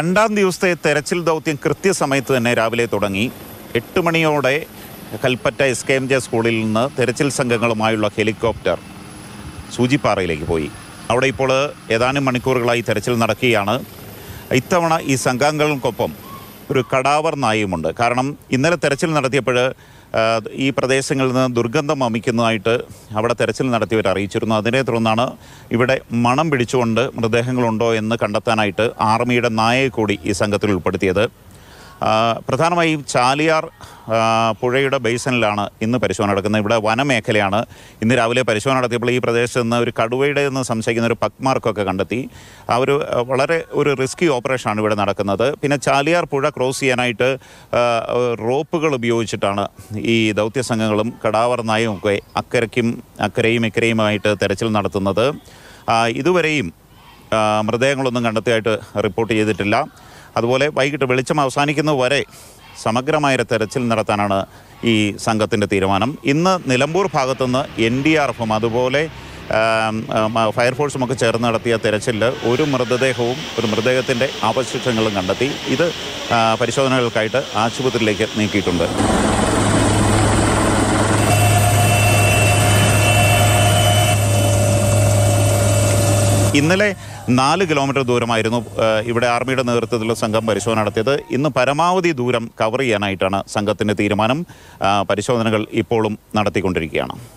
രണ്ടാം ദിവസത്തെ തെരച്ചിൽ ദൗത്യം കൃത്യസമയത്ത് തന്നെ രാവിലെ തുടങ്ങി എട്ട് മണിയോടെ Kalpetta S K M J സ്കൂളിൽ നിന്ന് തെരച്ചിൽ സംഘങ്ങളുമായുള്ള ഹെലികോപ്റ്റർ സൂചിപ്പാറയിലേക്ക് പോയി അവിടെ ഇപ്പോൾ ഏതാനും മണിക്കൂറുകളായി തെരച്ചിൽ നടക്കുകയാണ് ഇത്തവണ ഈ സംഘാംഗങ്ങൾക്കൊപ്പം ഒരു കടാവർ നായയുമുണ്ട് കാരണം ഇന്നലെ തെരച്ചിൽ നടത്തിയപ്പോൾ ആ, ഈ പ്രദേശങ്ങളിൽ നിന്ന് ദുർഗന്ധം വമിക്കുന്നതായിട്ട് അവിടെ തെരച്ചിൽ നടത്തിയവർ അറിയിച്ചിരുന്നു അതിനെ തുടർന്നാണ് ഇവിടെ മണം പിടിച്ചുകൊണ്ട് മൃതദേഹങ്ങളുണ്ടോ എന്ന് കണ്ടെത്താനായിട്ട് ആർമിയുടെ നായയെ കൂടി ഈ സംഘത്തിൽ ഉൾപ്പെടുത്തിയത് ആ, പ്രധാനമായും ചാലിയാർ ആ, പുഴയുടെ ബേസിനിലാണ് ഇന്ന് പരിശോധന നടക്കുന്നത് ഇവിടെ വനമേഖലയാണ് ഇന്ന് രാവിലെ പരിശോധന നടത്തിയപ്പോൾ ഈ പ്രദേശത്ത് നിന്ന് ഒരു കടുവയുടെ എന്ന് സംശയിക്കുന്ന ഒരു പക്മാർക്കൊക്കെ കണ്ടെത്തി ആ ഒരു ആ, വളരെ ഒരു റിസ്കി ഓപ്പറേഷനാണ് ഇവിടെ നടക്കുന്നത് പിന്നെ ചാലിയാർ പുഴ ക്രോസ് ചെയ്യാനായിട്ട് ആ, റോപ്പുകൾ ഉപയോഗിച്ചിട്ടാണ് ഈ ദൗത്യ സംഘങ്ങളും കടാവർ നായും ഒക്കെ അക്കരയ്ക്കും അക്കരയും ഇക്കരയുമായിട്ട് തെരച്ചിൽ നടത്തുന്നത് ആ, ഇതുവരെയും ആ, മൃതദേഹങ്ങളൊന്നും കണ്ടെത്തിയായിട്ട് റിപ്പോർട്ട് ചെയ്തിട്ടില്ല അതുപോലെ വൈകിട്ട് വെളിച്ചം അവസാനിക്കുന്നത് വരെ സമഗ്രമായ തെരച്ചിൽ നടത്താനാണ് ഈ സംഘത്തിൻ്റെ തീരുമാനം ഇന്ന് നിലമ്പൂർ ഭാഗത്തുനിന്ന് എൻ ഡി ആർ എഫും അതുപോലെ ആം, ആം, ഫയർഫോഴ്സും ഒക്കെ ചേർന്ന് നടത്തിയ തെരച്ചിലിൽ ഒരു മൃതദേഹവും ഒരു മൃതദേഹത്തിൻ്റെ അവശിഷ്ടങ്ങളും കണ്ടെത്തി ഇത് ആ, പരിശോധനകൾക്കായിട്ട് ആശുപത്രിയിലേക്ക് നീക്കിയിട്ടുണ്ട് ഇന്നലെ നാല് കിലോമീറ്റർ ദൂരമായിരുന്നു ആ, ഇവിടെ ആർമിയുടെ നേതൃത്വത്തിലുള്ള സംഘം പരിശോധന നടത്തിയത് ഇന്ന് പരമാവധി ദൂരം കവർ ചെയ്യാനായിട്ടാണ് സംഘത്തിൻ്റെ തീരുമാനം ആ, പരിശോധനകൾ ഇപ്പോഴും നടത്തിക്കൊണ്ടിരിക്കുകയാണ്